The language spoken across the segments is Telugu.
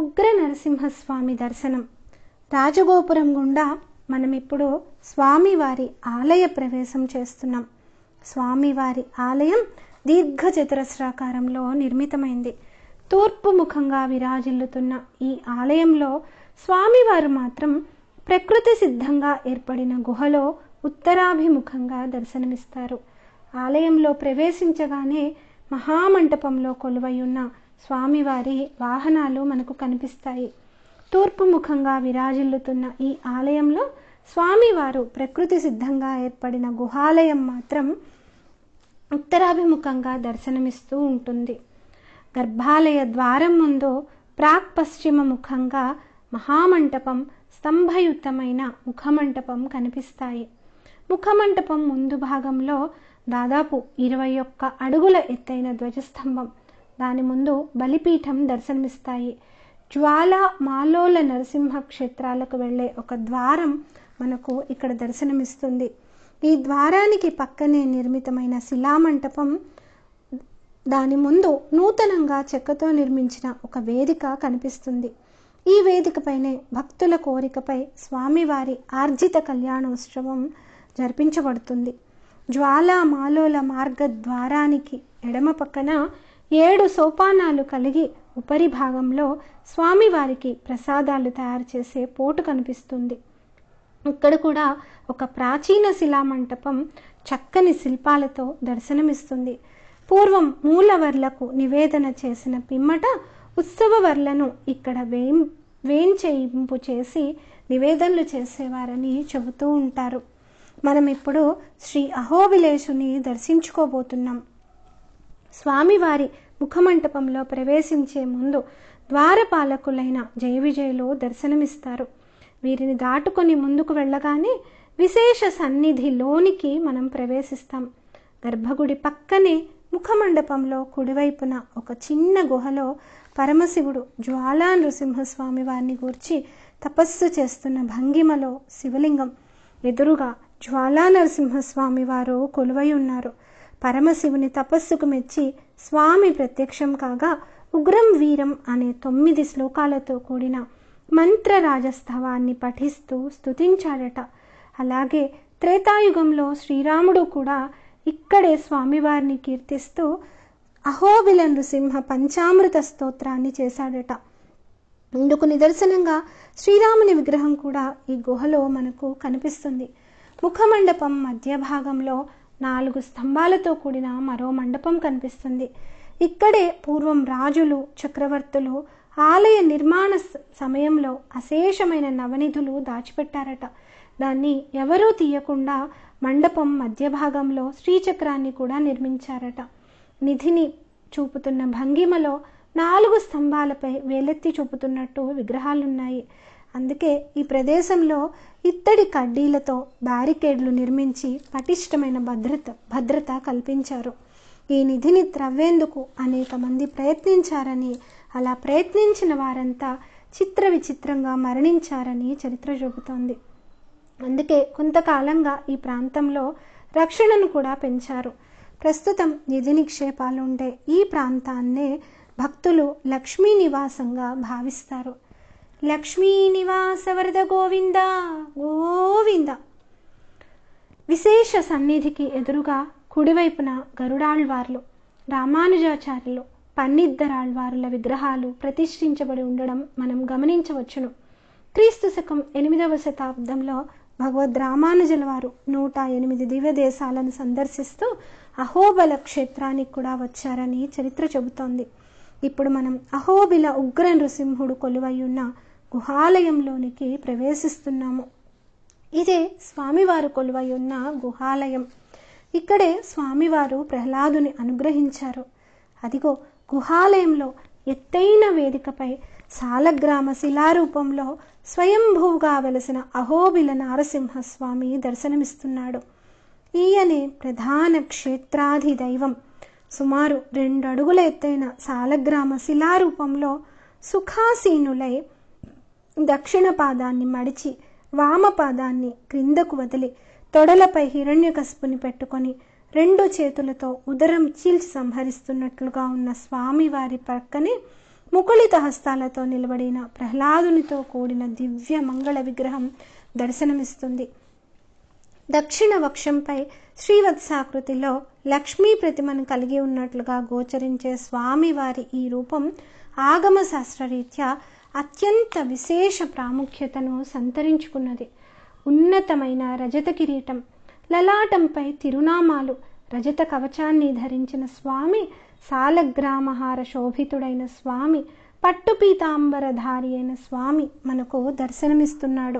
ఉగ్ర నరసింహస్వామి దర్శనం రాజగోపురం గుండా మనం ఇప్పుడు స్వామివారి ఆలయ ప్రవేశం చేస్తున్నాం స్వామివారి ఆలయం దీర్ఘచతురస్రాకారంలో నిర్మితమైంది తూర్పు ముఖంగా విరాజిల్లుతున్న ఈ ఆలయంలో స్వామివారు మాత్రం ప్రకృతి సిద్ధంగా ఏర్పడిన గుహలో ఉత్తరాభిముఖంగా దర్శనమిస్తారు ఆలయంలో ప్రవేశించగానే మహామంటపంలో కొలువై ఉన్న స్వామివారి వాహనాలు మనకు కనిపిస్తాయి తూర్పు ముఖంగా విరాజిల్లుతున్న ఈ ఆలయంలో స్వామివారు ప్రకృతి సిద్ధంగా ఏర్పడిన గుహాలయం మాత్రం ఉత్తరాభిముఖంగా దర్శనమిస్తూ ఉంటుంది గర్భాలయ ద్వారం ముందు ప్రాక్ పశ్చిమ ముఖంగా మహామంటపం స్తంభయుతమైన ముఖమంటపం కనిపిస్తాయి ముఖమంటపం ముందు భాగంలో దాదాపు ఇరవై ఒక్క అడుగుల ఎత్తైన ధ్వజస్తంభం దాని ముందు బలిపీఠం దర్శనమిస్తాయి జ్వాల మాలోల నరసింహ క్షేత్రాలకు వెళ్ళే ఒక ద్వారం మనకు ఇక్కడ దర్శనమిస్తుంది ఈ ద్వారానికి పక్కనే నిర్మితమైన శిలామంటపం దాని ముందు నూతనంగా చెక్కతో నిర్మించిన ఒక వేదిక కనిపిస్తుంది ఈ వేదికపైనే భక్తుల కోరికపై స్వామివారి ఆర్జిత కళ్యాణోత్సవం జరిపించబడుతుంది జ్వాలా మాలోల మార్గ ద్వారానికి ఎడమ పక్కన ఏడు సోపానాలు కలిగి ఉపరి భాగంలో స్వామివారికి ప్రసాదాలు తయారు చేసే పోటు కనిపిస్తుంది ఇక్కడ కూడా ఒక ప్రాచీన శిలామంటపం చక్కని శిల్పాలతో దర్శనమిస్తుంది పూర్వం మూలవర్లకు నివేదన చేసిన పిమ్మట ఉత్సవవర్లను ఇక్కడ వేం వేంచేయింపు చేసి నివేదనలు చేసేవారని చెబుతూ ఉంటారు మనం ఇప్పుడు శ్రీ అహోబిలేషుని దర్శించుకోబోతున్నాం స్వామివారి ముఖమంటపంలో ప్రవేశించే ముందు ద్వారపాలకులైన జయ విజయులు దర్శనమిస్తారు వీరిని దాటుకొని ముందుకు వెళ్ళగానే విశేష సన్నిధిలోనికి మనం ప్రవేశిస్తాం గర్భగుడి పక్కనే ముఖమండపంలో కుడివైపున ఒక చిన్న గుహలో పరమశివుడు జ్వాలా నృసింహస్వామి వారిని గూర్చి తపస్సు చేస్తున్న భంగిమలో శివలింగం ఎదురుగా జ్వాలా నరసింహస్వామి వారు కొలువై ఉన్నారు పరమశివుని తపస్సుకు మెచ్చి స్వామి ప్రత్యక్షం కాగా ఉగ్రం వీరం అనే తొమ్మిది శ్లోకాలతో కూడిన మంత్ర రాజస్తవాన్ని పఠిస్తూ స్తుతించాడట అలాగే త్రేతాయుగంలో శ్రీరాముడు కూడా ఇక్కడే స్వామివారిని కీర్తిస్తూ అహోబిల నృసింహ పంచామృత స్తోత్రాన్ని చేశాడట ఇందుకు నిదర్శనంగా శ్రీరాముని విగ్రహం కూడా ఈ గుహలో మనకు కనిపిస్తుంది ముఖమండపం మధ్య భాగంలో నాలుగు స్తంభాలతో కూడిన మరో మండపం కనిపిస్తుంది ఇక్కడే పూర్వం రాజులు చక్రవర్తులు ఆలయ నిర్మాణ సమయంలో అశేషమైన నవనిధులు దాచిపెట్టారట దాన్ని ఎవరూ తీయకుండా మండపం మధ్య భాగంలో శ్రీచక్రాన్ని కూడా నిర్మించారట నిధిని చూపుతున్న భంగిమలో నాలుగు స్తంభాలపై వేలెత్తి చూపుతున్నట్టు విగ్రహాలున్నాయి అందుకే ఈ ప్రదేశంలో ఇత్తడి కడ్డీలతో బ్యారికేడ్లు నిర్మించి పటిష్టమైన భద్రత భద్రత కల్పించారు ఈ నిధిని త్రవ్వేందుకు అనేక మంది ప్రయత్నించారని అలా ప్రయత్నించిన వారంతా చిత్ర విచిత్రంగా మరణించారని చరిత్ర చెబుతోంది అందుకే కొంతకాలంగా ఈ ప్రాంతంలో రక్షణను కూడా పెంచారు ప్రస్తుతం నిధి నిక్షేపాలు ఉండే ఈ ప్రాంతాన్నే భక్తులు లక్ష్మీ నివాసంగా భావిస్తారు లక్ష్మీ నివాస వరద గోవింద గోవింద విశేష సన్నిధికి ఎదురుగా కుడివైపున గరుడాళ్వార్లు రామానుజాచార్యులు పన్నిద్దరాళ్వారుల విగ్రహాలు ప్రతిష్ఠించబడి ఉండడం మనం గమనించవచ్చును క్రీస్తు శకం ఎనిమిదవ శతాబ్దంలో భగవద్ రామానుజుల వారు నూట ఎనిమిది దివ్య దేశాలను సందర్శిస్తూ అహోబల క్షేత్రానికి కూడా వచ్చారని చరిత్ర చెబుతోంది ఇప్పుడు మనం అహోబిల ఉగ్ర నృసింహుడు కొలువై ఉన్న గుహాలయంలోనికి ప్రవేశిస్తున్నాము ఇదే స్వామివారు కొలువై ఉన్న గుహాలయం ఇక్కడే స్వామివారు ప్రహ్లాదుని అనుగ్రహించారు అదిగో గుహాలయంలో ఎత్తైన వేదికపై సాలగ్రామ శిలారూపంలో స్వయంభూగా వెలసిన అహోబిల నారసింహస్వామి దర్శనమిస్తున్నాడు ఈయనే ప్రధాన క్షేత్రాధి దైవం సుమారు రెండు అడుగుల ఎత్తైన సాలగ్రామ శిలారూపంలో సుఖాసీనులై దక్షిణ పాదాన్ని మడిచి వామపాదాన్ని క్రిందకు వదిలి తొడలపై హిరణ్యకశపుని పెట్టుకొని రెండు చేతులతో ఉదరం చీల్చి సంహరిస్తున్నట్లుగా ఉన్న స్వామివారి పక్కనే ముకుళిత హస్తాలతో నిలబడిన ప్రహ్లాదునితో కూడిన దివ్య మంగళ విగ్రహం దర్శనమిస్తుంది దక్షిణ వక్షంపై శ్రీవత్సాకృతిలో లక్ష్మీ ప్రతిమను కలిగి ఉన్నట్లుగా గోచరించే స్వామివారి ఈ రూపం ఆగమ శాస్త్రరీత్యా అత్యంత విశేష ప్రాముఖ్యతను సంతరించుకున్నది ఉన్నతమైన రజత కిరీటం లలాటంపై తిరునామాలు రజత కవచాన్ని ధరించిన స్వామి సాలగ్రామహార శోభితుడైన స్వామి పట్టు పీతాంబరధారి అయిన స్వామి మనకు దర్శనమిస్తున్నాడు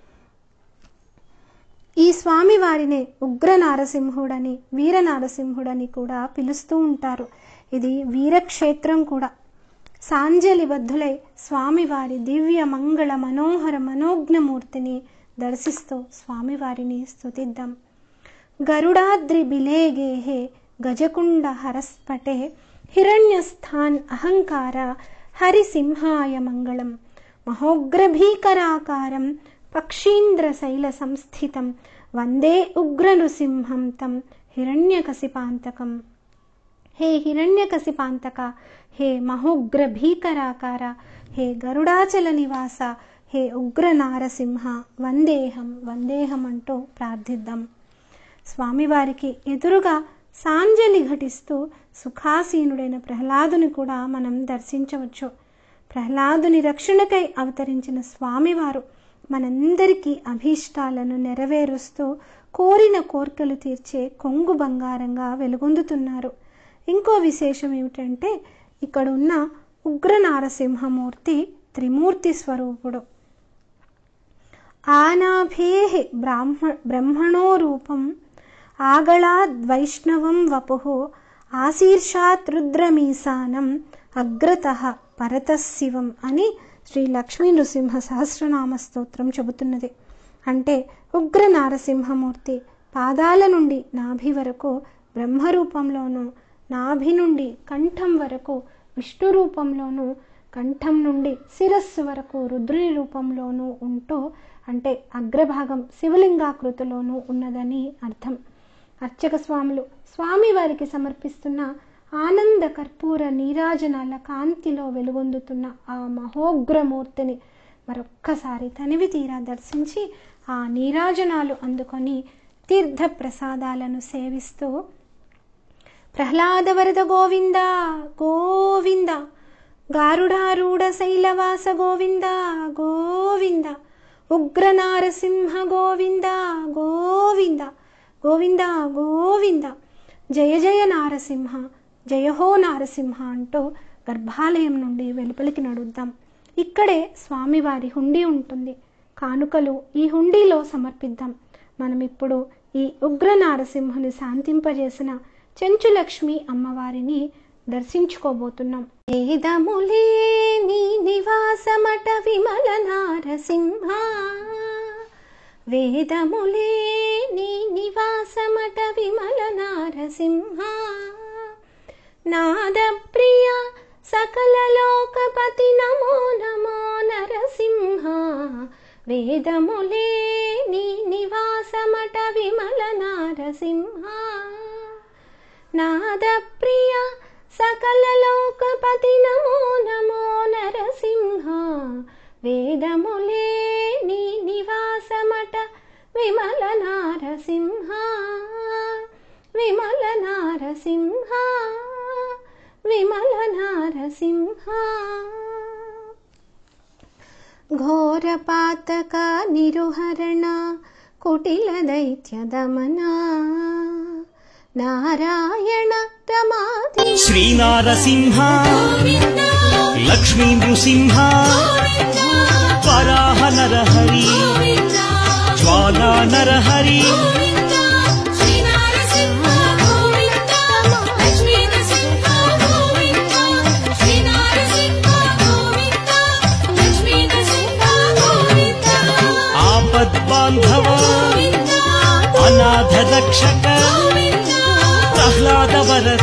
ఈ స్వామి వారిని ఉగ్ర నారసింహుడని వీర నారసింహుడని కూడా పిలుస్తూ ఉంటారు ఇది వీరక్షేత్రం కూడా సాంజలి బద్ధులై స్వామివారి దివ్య మంగళ మనోహర మనోజ్ఞమూర్తిని దర్శిస్తూ స్వామివారిని స్తుతిద్దాం గరుడాద్రి బిలేగేహే గజకుండ హరస్పటే హిరణ్యస్థాన్ అహంకార హరిసింహాయ మంగళం మహోగ్రభీకరాకారం పక్షీంద్రశైల సంస్థితం వందే ఉగ్రనృసింహం తం హిరణ్యకశిపాంతకం హే హిరణ్యకశిపాంతక హే మహోగ్ర భీకరాకార హే గరుడాచల నివాస హే ఉగ్ర నారసింహ వందేహం వందేహం అంటూ ప్రార్థిద్దాం స్వామివారికి ఎదురుగా సాంజలి ఘటిస్తూ సుఖాసీనుడైన ప్రహ్లాదుని కూడా మనం దర్శించవచ్చు ప్రహ్లాదుని రక్షణకై అవతరించిన స్వామివారు మనందరికీ అభీష్టాలను నెరవేరుస్తూ కోరిన కోర్కెలు తీర్చే కొంగు బంగారంగా వెలుగొందుతున్నారు ఇంకో విశేషం ఏమిటంటే ఇక్కడ ఉన్న ఉగ్ర నారసింహమూర్తి త్రిమూర్తి స్వరూపుడు ఆనాభే బ్రాహ్మ బ్రహ్మణో రూపం ఆగళాద్వైష్ణవం వపు ఆశీర్షాత్ రుద్రమీశానం అగ్రత పరతశివం అని శ్రీ లక్ష్మీ నృసింహ సహస్రనామ స్తోత్రం చెబుతున్నది అంటే ఉగ్ర నారసింహమూర్తి పాదాల నుండి నాభి వరకు బ్రహ్మరూపంలోనూ నాభి నుండి కంఠం వరకు విష్ణు రూపంలోనూ కంఠం నుండి శిరస్సు వరకు రుద్రుని రూపంలోనూ ఉంటూ అంటే అగ్రభాగం శివలింగాకృతిలోనూ ఉన్నదని అర్థం అర్చక స్వాములు స్వామివారికి సమర్పిస్తున్న ఆనంద కర్పూర నీరాజనాల కాంతిలో వెలుగొందుతున్న ఆ మహోగ్రమూర్తిని మరొక్కసారి తనివి తీరా దర్శించి ఆ నీరాజనాలు అందుకొని తీర్థ ప్రసాదాలను సేవిస్తూ ప్రహ్లాదవరద గోవింద గోవింద గారుడారూఢ శైలవాస గోవింద గోవింద ఉగ్ర నారసింహ గోవింద గోవింద గోవింద గోవింద జయ జయ నారసింహ జయహో నారసింహ అంటూ గర్భాలయం నుండి వెలుపలికి నడుద్దాం ఇక్కడే స్వామివారి హుండీ ఉంటుంది కానుకలు ఈ హుండీలో సమర్పిద్దాం మనం ఇప్పుడు ఈ ఉగ్ర నారసింహుని శాంతింపజేసిన చెంచులక్ష్మి అమ్మవారిని దర్శించుకోబోతున్నాం వేదములే నీ నివాసమట విమల నారసింహ వేదములే నీ నివాసమట విమల నారసింహ నాద ప్రియ సకల లోకపతి నమో నమో నరసింహ వేదములే నీ నివాసమట విమల నారసింహ నాద ప్రియ సకల లోకపతి నమో నమో నరసింహ వేదములే నీ నివాసమట విమల నారసింహ విమల నారసింహ విమల నారసింహ ఘోరపాతక నిరుహరణ కుటిల దైత్య దమన నారాయణ రమాధి శ్రీనారసింహ లక్ష్మీ నృసింహ వరాహ నరహరి జ్వాలా నరహరి ఆపద్బాంధవ అనాథ రక్షక ప్రహ్లాద వరద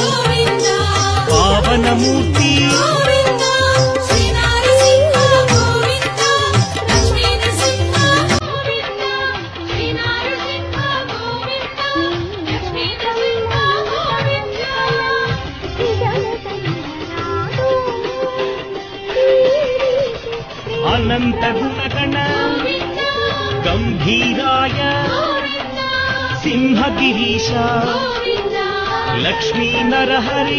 పావనమూర్తి गम्भीराय सिंहगिरीश लक्ष्मी नरहरि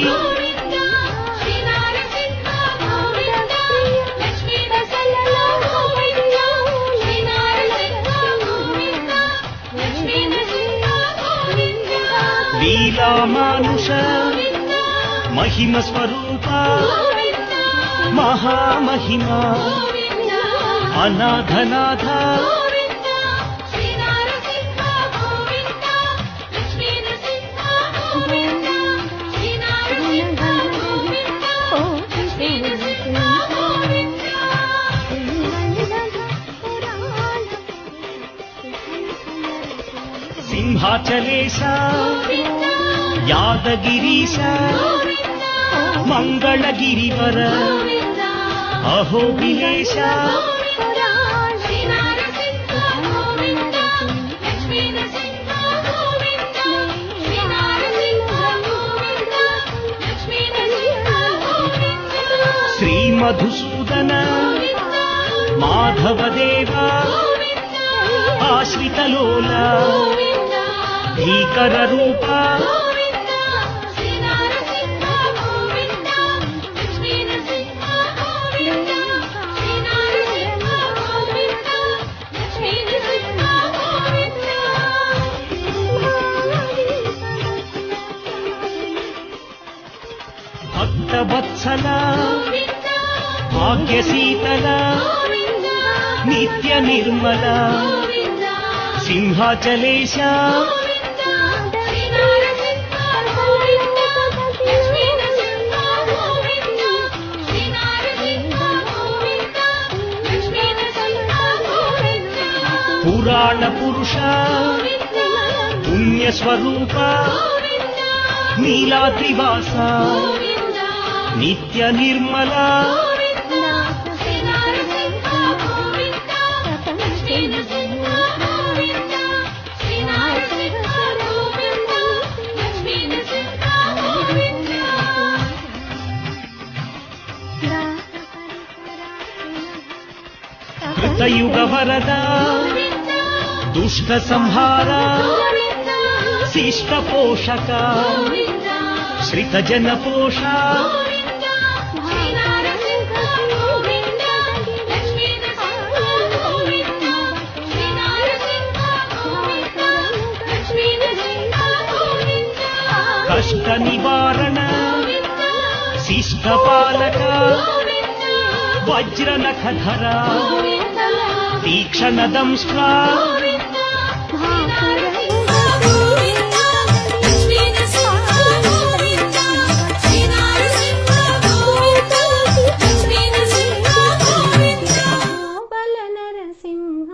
लीलामानुष महिमस्वरूप महामहिमा अनाथनाथ सिंहाचलेश यादगिरीश मङ्गलगिरिवर अहोबिलेश श्रीमधुसूदन माधवदेव आश्रितलोल भीकररूप भक्तवत्सल भाग्यशीतल नित्यनिर्मल सिंहाचलेश पुराणपुरुष पुण्यस्वरूप नीलाद्रिवास नित्यनिर्मल कृतयुगवरद दुष्टसंहार शिष्टपोषक श्रितजनपोष कष्टनिवारण शिष्टपालक वज्रनखधर तीक्ष्णदंष्ट्रा బల నరసింహ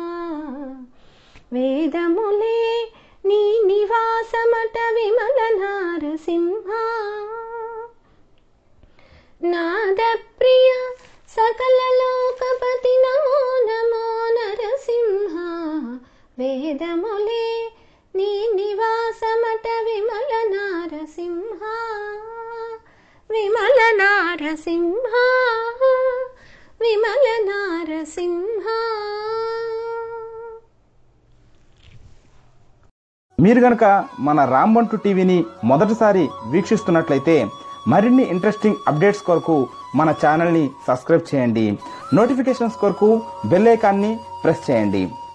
వేదములే నీ నివాసమట విమల నారసింహ నాద ప్రియ సకల లోకపతి నమో నమో నరసింహ వేదములే నీ నివాసమట విమల నారసింహ విమల నారసింహ విమల నారసింహ మీరు గనక మన రాంబంటు టీవీని మొదటిసారి వీక్షిస్తున్నట్లయితే మరిన్ని ఇంట్రెస్టింగ్ అప్డేట్స్ కొరకు మన ఛానల్ని సబ్స్క్రైబ్ చేయండి నోటిఫికేషన్స్ కొరకు బెల్ ఐకాన్ని ప్రెస్ చేయండి